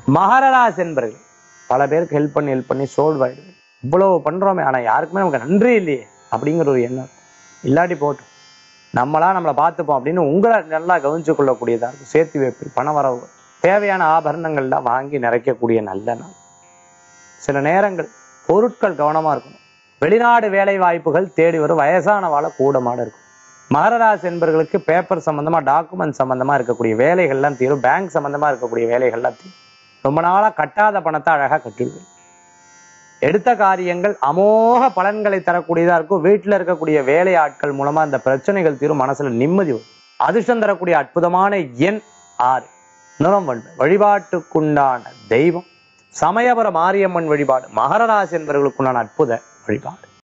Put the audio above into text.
மகரராசி என்பர்கள் பல பேருக்கு ஹெல்ப் பண்ணி ஹெல்ப் பண்ணி சோல்வாயிடுது இவ்வளவு பண்றோமே ஆனா யாருக்குமே நமக்கு நன்றி இல்லையே அப்படிங்கிற ஒரு எண்ணம் இல்லாட்டி போட்டும் நம்மளா நம்மளை பார்த்துப்போம் அப்படின்னு உங்களை நல்லா கவனிச்சு கொள்ளக்கூடியதா இருக்கும் சேர்த்து வைப்பு பண வரவு தேவையான ஆபரணங்கள்லாம் வாங்கி நிறைக்கக்கூடிய நல்ல நாள் சில நேரங்கள் பொருட்கள் கவனமா இருக்கணும் வெளிநாடு வேலை வாய்ப்புகள் தேடி வரும் வயசான வாழ கூடமாட இருக்கும் மகரராசி என்பவர்களுக்கு பேப்பர் சம்பந்தமா டாக்குமெண்ட் சம்பந்தமா இருக்கக்கூடிய வேலைகள்லாம் தீரும் பேங்க் சம்பந்தமா இருக்கக்கூடிய வேலைகள்லாம் தீரும் ரொம்ப நாளா கட்டாத பணத்தை அழகா கட்டிடுவீங்க எடுத்த காரியங்கள் அமோக பலன்களை தரக்கூடியதா இருக்கும் வீட்டுல இருக்கக்கூடிய வேலை ஆட்கள் மூலமா இந்த பிரச்சனைகள் தீரும் மனசுல நிம்மதி வரும் அதிர்ஷ்டம் தரக்கூடிய அற்புதமான எண் ஆறு நிறம் வண்டு வழிபாட்டுக்குண்டான தெய்வம் சமயபுர மாரியம்மன் வழிபாடு மகர ராசி என்பவர்களுக்குண்டான அற்புத வழிபாடு